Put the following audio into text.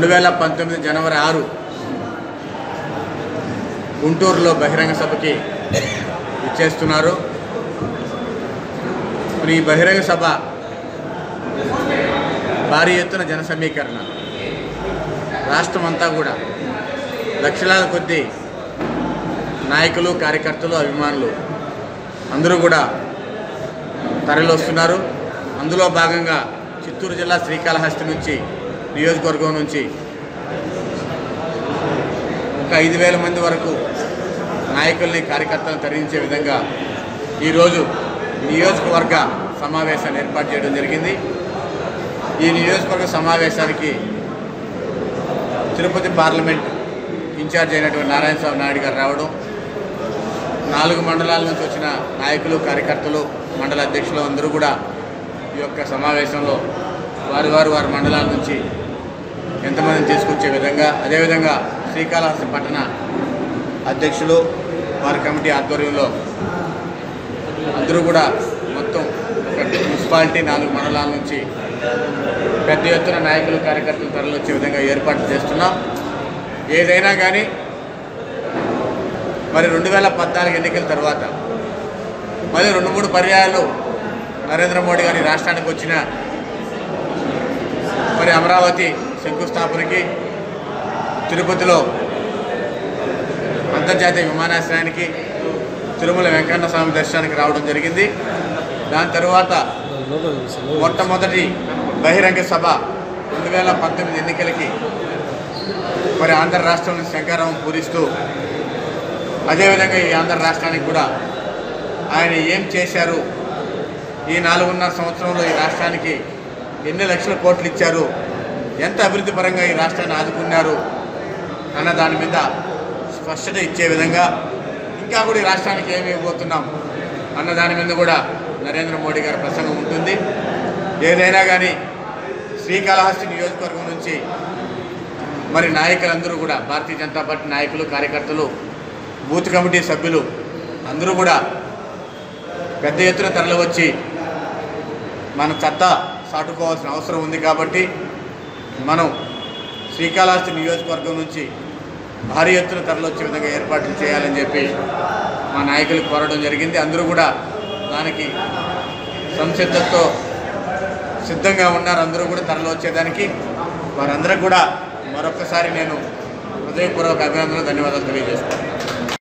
వేల పంతొమ్మిది జనవరి ఆరు గుంటూరులో బహిరంగ సభకి ఇచ్చేస్తున్నారు మరి ఈ బహిరంగ సభ భారీ ఎత్తున జన సమీకరణ రాష్ట్రం అంతా కూడా లక్షలాది కొద్దీ నాయకులు కార్యకర్తలు అభిమానులు అందరూ కూడా తరలివస్తున్నారు అందులో భాగంగా చిత్తూరు జిల్లా శ్రీకాళహస్తి నుంచి నియోజకవర్గం నుంచి ఒక ఐదు వేల మంది వరకు నాయకుల్ని కార్యకర్తలను తరలించే విధంగా ఈరోజు నియోజకవర్గ సమావేశాన్ని ఏర్పాటు చేయడం జరిగింది ఈ నియోజకవర్గ సమావేశానికి తిరుపతి పార్లమెంట్ ఇన్ఛార్జ్ అయినటువంటి నారాయణ స్వామి నాయుడు గారు రావడం నాలుగు మండలాల నుంచి వచ్చిన నాయకులు కార్యకర్తలు మండల అధ్యక్షులు అందరూ కూడా ఈ యొక్క సమావేశంలో వారి వారు వారి మండలాల నుంచి ఎంతమందిని తీసుకొచ్చే విధంగా అదేవిధంగా శ్రీకాళహస్తి పట్టణ అధ్యక్షులు వారి కమిటీ ఆధ్వర్యంలో అందరూ కూడా మొత్తం ఒక మున్సిపాలిటీ నాలుగు మండలాల నుంచి పెద్ద ఎత్తున నాయకులు కార్యకర్తలు తరలివచ్చే విధంగా ఏర్పాటు చేస్తున్నాం ఏదైనా కానీ మరి రెండు వేల పద్నాలుగు ఎన్నికల తర్వాత మరి రెండు మూడు పర్యాయాలు నరేంద్ర మోడీ గారి రాష్ట్రానికి వచ్చిన మరి అమరావతి శంకుస్థాపనకి తిరుపతిలో అంతర్జాతీయ విమానాశ్రయానికి తిరుమల వెంకన్న స్వామి దర్శనానికి రావడం జరిగింది దాని తర్వాత మొట్టమొదటి బహిరంగ సభ రెండు వేల పంతొమ్మిది ఎన్నికలకి మరి ఆంధ్ర రాష్ట్రం నుంచి శంకారావం పూరిస్తూ అదేవిధంగా ఈ ఆంధ్ర రాష్ట్రానికి కూడా ఆయన ఏం చేశారు ఈ నాలుగున్నర సంవత్సరంలో ఈ రాష్ట్రానికి ఎన్ని లక్షల కోట్లు ఇచ్చారు ఎంత అభివృద్ధి పరంగా ఈ రాష్ట్రాన్ని ఆదుకున్నారు అన్న దాని మీద స్పష్టత ఇచ్చే విధంగా ఇంకా కూడా ఈ రాష్ట్రానికి ఏమి ఇవ్వబోతున్నాం అన్న దాని మీద కూడా నరేంద్ర మోడీ గారి ప్రసంగం ఉంటుంది ఏదైనా కానీ శ్రీకాళహస్తి నియోజకవర్గం నుంచి మరి నాయకులందరూ కూడా భారతీయ జనతా పార్టీ నాయకులు కార్యకర్తలు బూత్ కమిటీ సభ్యులు అందరూ కూడా పెద్ద ఎత్తున తరలివచ్చి మన చెత్త సాటుకోవాల్సిన అవసరం ఉంది కాబట్టి మనం శ్రీకాళహస్తి నియోజకవర్గం నుంచి భారీ ఎత్తున తరలివచ్చే విధంగా ఏర్పాట్లు చేయాలని చెప్పి మా నాయకులు కోరడం జరిగింది అందరూ కూడా దానికి సంసిద్ధతతో సిద్ధంగా ఉన్నారు అందరూ కూడా తరలి వచ్చేదానికి వారందరూ కూడా మరొకసారి నేను హృదయపూర్వక అభినందనలు ధన్యవాదాలు తెలియజేస్తాను